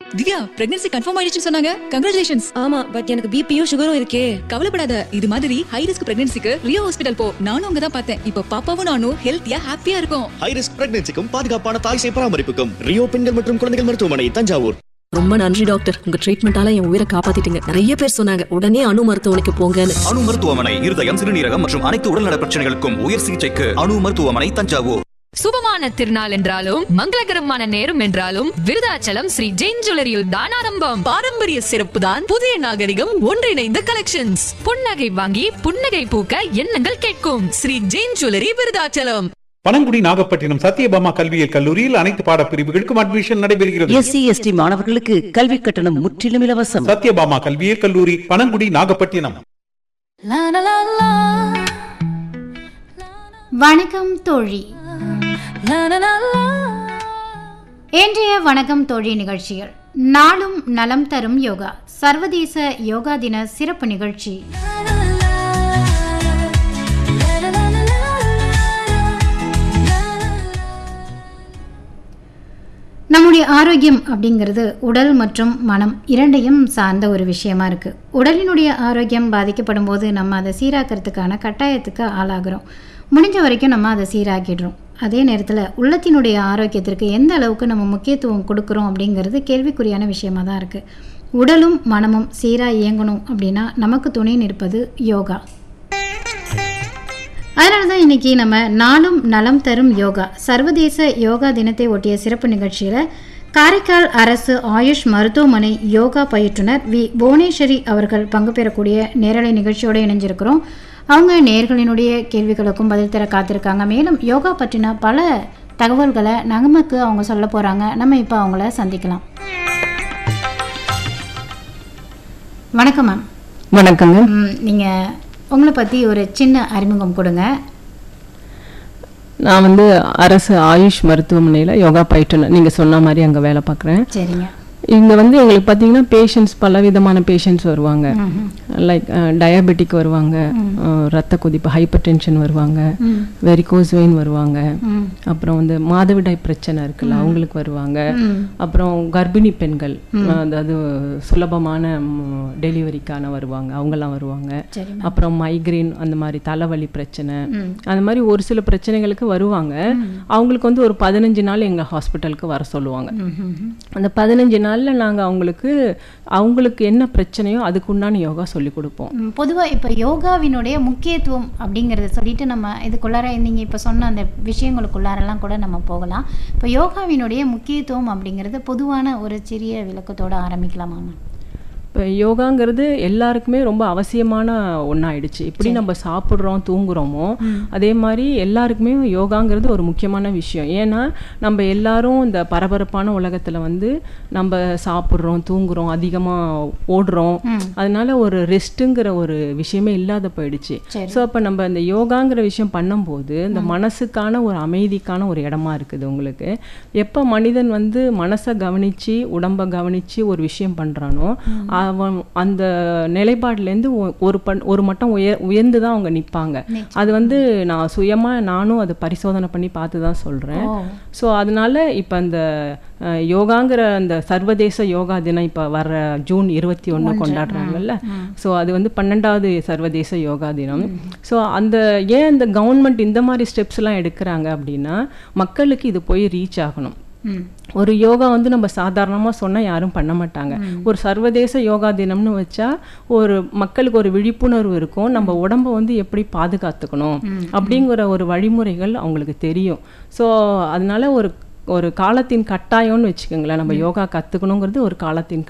Divya pregnancy confirm ஆயிடுச்சுன்னு சொன்னாங்க congratulations ஆமா பட் எனக்கு பிபியும் சுகரும் இருக்கே கவலைப்படாத இது மாதிரி ஹை ரிஸ்க் பிரெக்னன்சிக்கு ரியோ ஹாஸ்பிடல் போ நானும் அங்க தான் பார்த்தேன் இப்போ பாப்பாவும் நானும் ஹெல்த்தியா ஹாப்பியா இருக்கும் ஹை ரிஸ்க் பிரெக்னன்சிக்கும் பாதுகாப்பான தாய் சேய் பராமரிப்புக்கும் ரியோ பெண்கள் மற்றும் குழந்தைகள் மருத்துவமனை தஞ்சாவூர் ரொம்ப நன்றி டாக்டர் உங்க ட்ரீட்மெண்டால என் உயிரை காப்பாத்திட்டீங்க நிறைய பேர் சொன்னாங்க உடனே அணு மருத்துவமனைக்கு போங்கன்னு அணு மருத்துவமனை இருதயம் சிறுநீரகம் மற்றும் அனைத்து உடல்நல பிரச்சனைகளுக்கும் உயர் சிகிச்சைக்கு அணு மருத்துவமனை தஞ்சாவூர் சுபமான திருநாள் என்றாலும் மங்களகரமான நேரம் என்றாலும் விருதாச்சலம் ஸ்ரீ ஜெயின் ஜுவல்லரியில் தான் ஆரம்பம் பாரம்பரிய சிறப்பு தான் புதிய நாகரிகம் ஒன்றிணைந்த கலெக்ஷன்ஸ் புன்னகை வாங்கி புன்னகை பூக்க எண்ணங்கள் கேட்கும் ஸ்ரீ ஜெயின் ஜுவல்லரி விருதாச்சலம் பனங்குடி நாகப்பட்டினம் சத்யபாமா கல்வியியல் கல்லூரியில் அனைத்து பாடப்பிரிவுகளுக்கும் அட்மிஷன் நடைபெறுகிறது எஸ்சி எஸ்டி மாணவர்களுக்கு கல்வி கட்டணம் முற்றிலும் இலவசம் சத்யபாமா கல்வியியல் கல்லூரி பனங்குடி நாகப்பட்டினம் வணக்கம் தோழி இன்றைய வணக்கம் தோழி நிகழ்ச்சிகள் நாளும் நலம் தரும் யோகா சர்வதேச யோகா தின சிறப்பு நிகழ்ச்சி நம்முடைய ஆரோக்கியம் அப்படிங்கிறது உடல் மற்றும் மனம் இரண்டையும் சார்ந்த ஒரு விஷயமா இருக்குது உடலினுடைய ஆரோக்கியம் பாதிக்கப்படும் போது நம்ம அதை சீராக்கிறதுக்கான கட்டாயத்துக்கு ஆளாகிறோம் முடிஞ்ச வரைக்கும் நம்ம அதை சீராக்கிடுறோம் அதே நேரத்தில் உள்ளத்தினுடைய ஆரோக்கியத்திற்கு எந்த அளவுக்கு நம்ம முக்கியத்துவம் கொடுக்குறோம் அப்படிங்கிறது கேள்விக்குறியான விஷயமா தான் இருக்குது உடலும் மனமும் சீராக இயங்கணும் அப்படின்னா நமக்கு துணை நிற்பது யோகா அதனால தான் இன்றைக்கி நம்ம நாளும் நலம் தரும் யோகா சர்வதேச யோகா தினத்தை ஒட்டிய சிறப்பு நிகழ்ச்சியில் காரைக்கால் அரசு ஆயுஷ் மருத்துவமனை யோகா பயிற்றுனர் வி புவனேஸ்வரி அவர்கள் பங்கு பெறக்கூடிய நேரலை நிகழ்ச்சியோடு இணைஞ்சிருக்கிறோம் அவங்க நேர்களினுடைய கேள்விகளுக்கும் பதில் தர காத்திருக்காங்க மேலும் யோகா பற்றின பல தகவல்களை நமக்கு அவங்க சொல்ல போகிறாங்க நம்ம இப்போ அவங்கள சந்திக்கலாம் வணக்கம் மேம் வணக்கங்க ம், நீங்க உங்களை பத்தி ஒரு சின்ன அறிமுகம் கொடுங்க நான் வந்து அரசு ஆயுஷ் மருத்துவமனையில் யோகா பயிற்றுனர் நீங்கள் சொன்ன மாதிரி அங்கே வேலை பார்க்குறேன் சரிங்க இங்கே வந்து எங்களுக்கு பார்த்தீங்கன்னா பேஷண்ட்ஸ் பல விதமான பேஷண்ட்ஸ் வருவாங்க லைக் டயபெட்டிக் வருவாங்க அஹ், ரத்த கொதிப்பு ஹைப்பர் டென்ஷன் வருவாங்க வெரிகோஸ் வெயின் வருவாங்க அப்புறம் வந்து மாதவிடாய் பிரச்சனை இருக்குல்ல அவங்களுக்கு வருவாங்க அப்புறம் கர்ப்பிணி பெண்கள் அதாவது சுலபமான டெலிவரிக்கான வருவாங்க அவங்கெல்லாம் வருவாங்க சரி அப்புறம் மைக்ரேன் அந்த மாதிரி தலைவலி பிரச்சனை அந்த மாதிரி ஒரு சில பிரச்சனைகளுக்கு வருவாங்க அவங்களுக்கு வந்து ஒரு பதினஞ்சு நாள் எங்க ஹாஸ்பிட்டலுக்கு வர சொல்லுவாங்க அந்த பதினஞ்சு நாள்ல நாங்க அவங்களுக்கு அவங்களுக்கு என்ன பிரச்சனையோ அதுக்கு உண்டான யோகா சொல்லி கொடுப்போம் ம், பொதுவா இப்ப யோகாவினுடைய முக்கியத்துவம் அப்படிங்கறத சொல்லிட்டு நம்ம இதுக்குள்ளார நீங்க இப்ப சொன்ன அந்த விஷயங்களுக்குள்ளாரெல்லாம் கூட நம்ம போகலாம் இப்ப யோகாவினுடைய முக்கியத்துவம் அப்படிங்கிறது பொதுவான ஒரு சிறிய விளக்கத்தோட ஆரம்பிக்கலாமா மேம் இப்போ யோகாங்கிறது எல்லாருக்குமே ரொம்ப அவசியமான ஒன்றாயிடுச்சு எப்படி நம்ம சாப்பிட்றோம் தூங்குறோமோ அதே மாதிரி எல்லாருக்குமே யோகாங்கிறது ஒரு முக்கியமான விஷயம் ஏன்னா நம்ம எல்லாரும் இந்த பரபரப்பான உலகத்தில் வந்து நம்ம சாப்பிட்றோம் தூங்குறோம் அதிகமாக ஓடுறோம் அதனால ஒரு ரெஸ்ட்டுங்கிற ஒரு விஷயமே இல்லாத போயிடுச்சு சரி. ஸோ அப்போ நம்ம இந்த யோகாங்கிற விஷயம் பண்ணும்போது இந்த மனசுக்கான ஒரு அமைதிக்கான ஒரு இடமா இருக்குது உங்களுக்கு எப்போ மனிதன் வந்து மனசை கவனிச்சு உடம்பை கவனிச்சு ஒரு விஷயம் பண்றானோ அவன் அந்த நிலைப்பாடுலேருந்து ஒரு பண் ஒரு மட்டம் உயர் உயர்ந்து தான் அவங்க நிற்பாங்க அது வந்து நான் சுயமா நானும் அதை பரிசோதனை பண்ணி பார்த்து தான் சொல்றேன் ஓ. ஸோ அதனால இப்போ அந்த அஹ், யோகாங்கிற அந்த சர்வதேச யோகா தினம் இப்போ வர்ற ஜூன் இருபத்தி ஒன்று கொண்டாடுறாங்கல்ல ஸோ அது வந்து பன்னெண்டாவது சர்வதேச யோகா தினம் ஸோ அந்த ஏன் இந்த கவர்மெண்ட் இந்த மாதிரி ஸ்டெப்ஸ் எல்லாம் எடுக்கிறாங்க அப்படின்னா மக்களுக்கு இது போய் ரீச் ஆகணும் ம் ஒரு யோகா வந்து நம்ம சாதாரணமாக சொன்னால் யாரும் பண்ண மாட்டாங்க ஒரு சர்வதேச யோகா தினம்னு வச்சா ஒரு மக்களுக்கு ஒரு விழிப்புணர்வு இருக்கும் நம்ம உடம்ப வந்து எப்படி பாதுகாத்துக்கணும் அப்படிங்கிற ஒரு வழிமுறைகள் அவங்களுக்கு தெரியும் ஸோ அதனால ஒரு ஒரு காலத்தின் கட்டாயம்னு வச்சுக்கோங்களேன் நம்ம யோகா கற்றுக்கணுங்கிறது ஒரு காலத்தின்